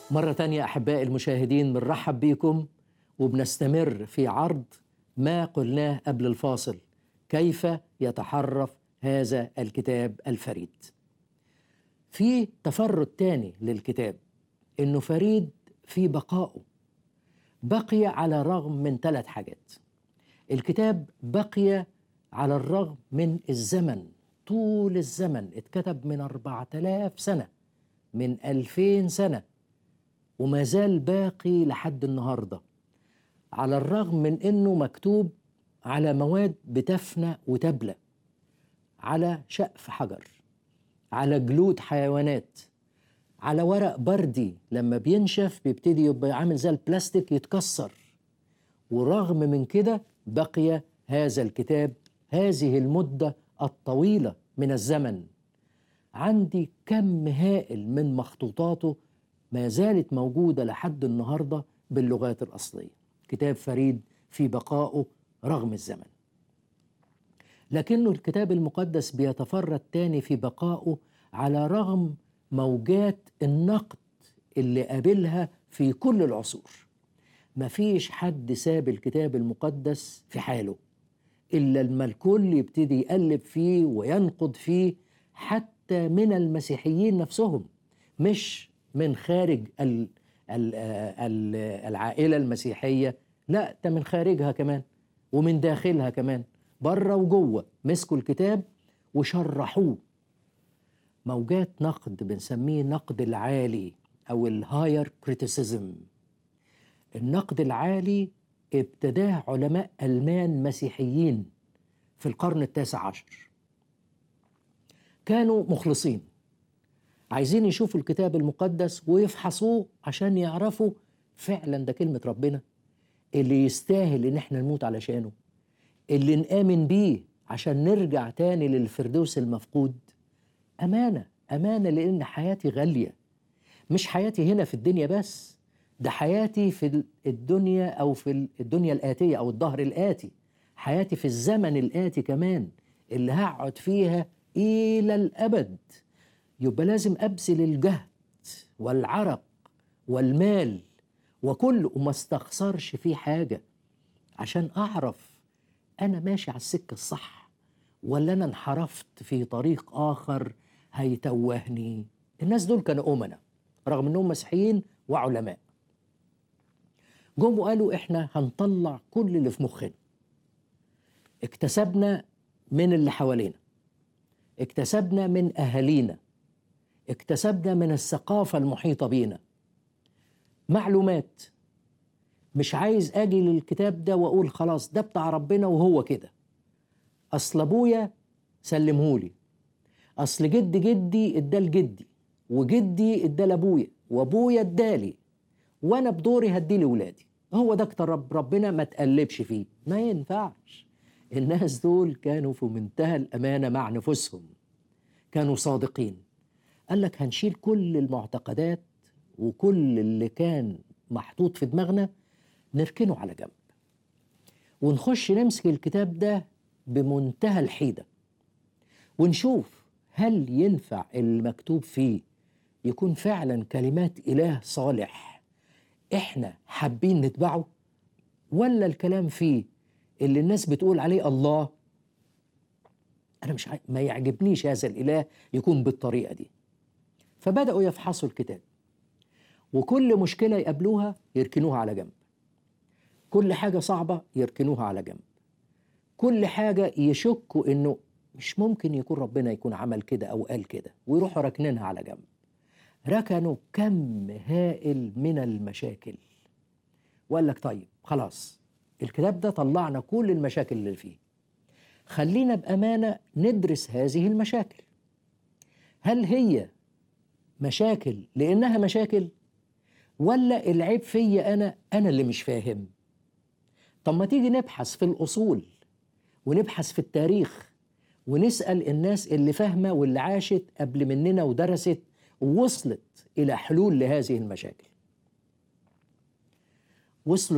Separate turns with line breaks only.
مرة تانية أحبائي المشاهدين بنرحب بيكم وبنستمر في عرض ما قلناه قبل الفاصل كيف يتحرف هذا الكتاب الفريد في تفرد تاني للكتاب انه فريد في بقائه بقي على الرغم من ثلاث حاجات الكتاب بقي على الرغم من الزمن طول الزمن اتكتب من أربعة آلاف سنة من ألفين سنة وما زال باقي لحد النهاردة على الرغم من أنه مكتوب على مواد بتفنى وتبلى على شقف حجر على جلود حيوانات على ورق بردي لما بينشف بيبتدي يبقى عامل زي البلاستيك يتكسر ورغم من كده بقي هذا الكتاب هذه المدة الطويلة من الزمن عندي كم هائل من مخطوطاته ما زالت موجودة لحد النهاردة باللغات الأصلية كتاب فريد في بقائه رغم الزمن لكنه الكتاب المقدس بيتفرد تاني في بقائه على رغم موجات النقد اللي قابلها في كل العصور مفيش حد ساب الكتاب المقدس في حاله إلا لما الكل يبتدي يقلب فيه وينقد فيه حتى من المسيحيين نفسهم مش من خارج ال ال ال العائلة المسيحية لا ده من خارجها كمان ومن داخلها كمان بره وجوه مسكوا الكتاب وشرحوه موجات نقد بنسميه النقد العالي او الهاير كريتيسيزم النقد العالي ابتداه علماء المان مسيحيين في القرن التاسع عشر كانوا مخلصين عايزين يشوفوا الكتاب المقدس ويفحصوه عشان يعرفوا فعلا ده كلمة ربنا اللي يستاهل ان احنا نموت علشانه اللي نآمن بيه عشان نرجع تاني للفردوس المفقود أمانة أمانة لأن حياتي غالية مش حياتي هنا في الدنيا بس ده حياتي في الدنيا أو في الدنيا الآتية أو الظهر الآتي حياتي في الزمن الآتي كمان اللي هقعد فيها إلى الأبد يبقى لازم أبذل الجهد والعرق والمال وكل وما استخسرش فيه حاجة عشان أعرف أنا ماشي على السكة الصح ولا أنا انحرفت في طريق آخر هيتوهني الناس دول كانوا أمنا رغم أنهم مسيحيين وعلماء جم وقالوا إحنا هنطلع كل اللي في مخنا اكتسبنا من اللي حوالينا اكتسبنا من أهالينا اكتسبنا من الثقافة المحيطة بينا معلومات مش عايز اجي للكتاب ده واقول خلاص ده بتاع ربنا وهو كده اصل ابويا سلمهولي اصل جد جدي اداه لجدي وجدي اداه لابويا وابويا ادالي وانا بدوري هدي لاولادي هو ده كتاب رب ربنا ما تقلبش فيه ما ينفعش الناس دول كانوا في منتهى الامانه مع نفوسهم كانوا صادقين قال لك هنشيل كل المعتقدات وكل اللي كان محطوط في دماغنا نركنه على جنب ونخش نمسك الكتاب ده بمنتهى الحيدة ونشوف هل ينفع المكتوب فيه يكون فعلا كلمات إله صالح إحنا حابين نتبعه ولا الكلام فيه اللي الناس بتقول عليه الله أنا مش عاي... ما يعجبنيش هذا الإله يكون بالطريقة دي فبدأوا يفحصوا الكتاب وكل مشكلة يقابلوها يركنوها على جنب كل حاجة صعبة يركنوها على جنب كل حاجة يشكوا إنه مش ممكن يكون ربنا يكون عمل كده أو قال كده ويروحوا راكنينها على جنب ركنوا كم هائل من المشاكل وقال لك طيب خلاص الكتاب ده طلعنا كل المشاكل اللي فيه خلينا بأمانة ندرس هذه المشاكل هل هي مشاكل لأنها مشاكل ولا العيب فيا أنا أنا اللي مش فاهم طب ما تيجي نبحث في الأصول ونبحث في التاريخ ونسأل الناس اللي فاهمة واللي عاشت قبل مننا ودرست ووصلت إلى حلول لهذه المشاكل وصلوا